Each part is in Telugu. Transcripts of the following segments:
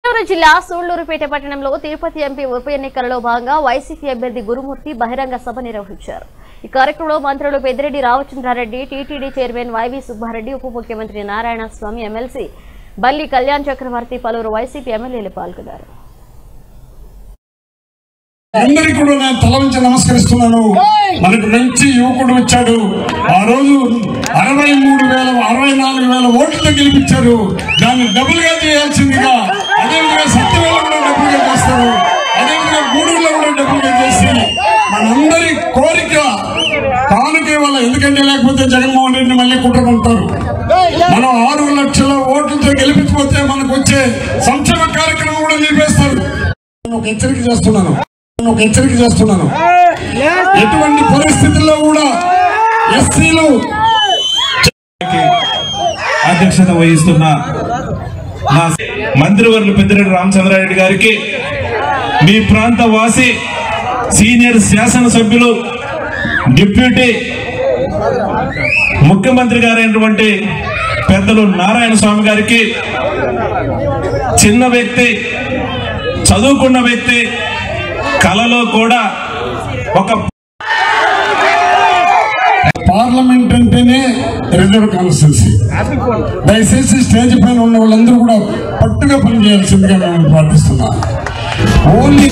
చిత్తూరు జిల్లా సూళ్లూరుపేట పట్టణంలో తిరుపతి ఎంపీ ఉప ఎన్నికలలో భాగంగా వైసీపీ అభ్యర్థి గురుమూర్తి బహిరంగ సభ నిర్వహించారు ఈ కార్యక్రమంలో మంత్రులు Peddireddy Ramachandra Reddy TTD chairman Y V Subba Reddy ఉప ముఖ్యమంత్రి నారాయణ స్వామి ఎమ్మెల్సీ బల్లి కళ్యాణ్ చక్రవర్తి పలువురు వైసీపీ ఎమ్మెల్యేలు పాల్గొన్నారు అందరికీ కూడా నేను తల వంచి నమస్కరిస్తున్నాను మనకు మంచి యువకుడు వచ్చాడు ఆ రోజు అరవై మూడు వేల అరవై నాలుగు వేల ఓట్లతో గెలిపించారు దాన్ని డబుల్ గా చేయాల్సిందిగా అదేవిధంగా సత్యవేళ కూడా డబుల్ గా చేస్తారు అదేవిధంగా గూడూరులో కూడా డబుల్ గా చేసి మనందరి కోరిక కానుకే వల్ల ఎందుకంటే లేకపోతే జగన్మోహన్ రెడ్డిని మళ్ళీ కుట్రకుంటారు మనం ఆరు లక్షల ఓట్లతో గెలిపించకపోతే మనకు వచ్చే సంక్షేమ కార్యక్రమం కూడా నిలిపేస్తారు నేను ఒక హెచ్చరిక చేస్తున్నాను నేను ఒక హెచ్చరిక చేస్తున్నాను ఎటువంటి పరిస్థితుల్లో కూడా ఎస్సీలు అధ్యక్షత వహిస్తున్న నా మంత్రివర్యులు పెద్దిరెడ్డి రామచంద్రారెడ్డి గారికి మీ ప్రాంత వాసి సీనియర్ శాసనసభ్యులు డిప్యూటీ ముఖ్యమంత్రి గారైనటువంటి పెద్దలు నారాయణ స్వామి గారికి చిన్న వ్యక్తి చదువుకున్న వ్యక్తి కళలో కూడా ఒక పార్లమెంట్ అంటేనే రిజర్వ్ కాన్స్టిట్యున్సీ దయచేసి స్టేజ్ పైన ఉన్న వాళ్ళందరూ కూడా పట్టుగా పనిచేయాల్సిందిగా నేను ప్రార్థిస్తున్నా ఓన్లీ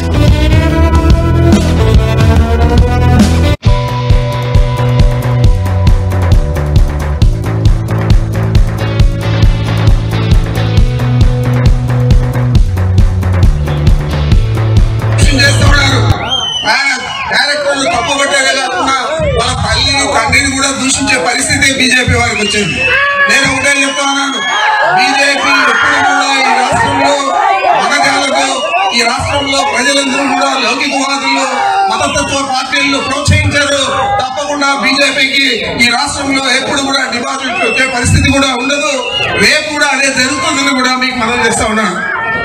దూషణ చేస్తూ ఉన్నారు ఆయన డైరెక్టర్లు తప్పు పట్టేదే కాకుండా వాళ్ళ తల్లిని తండ్రిని కూడా దూషించే పరిస్థితి బీజేపీ వారికి వచ్చింది నేను ఒకటే చెప్తా ఉన్నాను బీజేపీ ఎప్పుడు కూడా ఈ రాష్ట్రంలో మనగాలకు ఈ రాష్ట్రంలో ప్రజలందరూ కూడా లౌకికవాదులు మతతత్వ పార్టీలను ప్రోత్సహించారు తప్పకుండా బీజేపీకి ఈ రాష్ట్రంలో ఎప్పుడు కూడా డిపాజిట్ వచ్చే పరిస్థితి కూడా ఉండదు రేపు కూడా అదే జరుగుతుందని కూడా మీకు మనం చేస్తా ఉన్నాను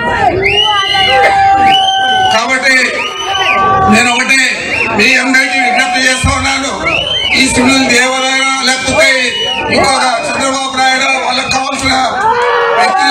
కాబట్టి నేను ఒకటే మీ అందరికీ విజ్ఞప్తి చేస్తా ఉన్నాను ఈ సునీల్ దేవరాయ లేకపోతే ఇంకొక చంద్రబాబు నాయుడు వాళ్ళకి కావాల్సిన వ్యక్తి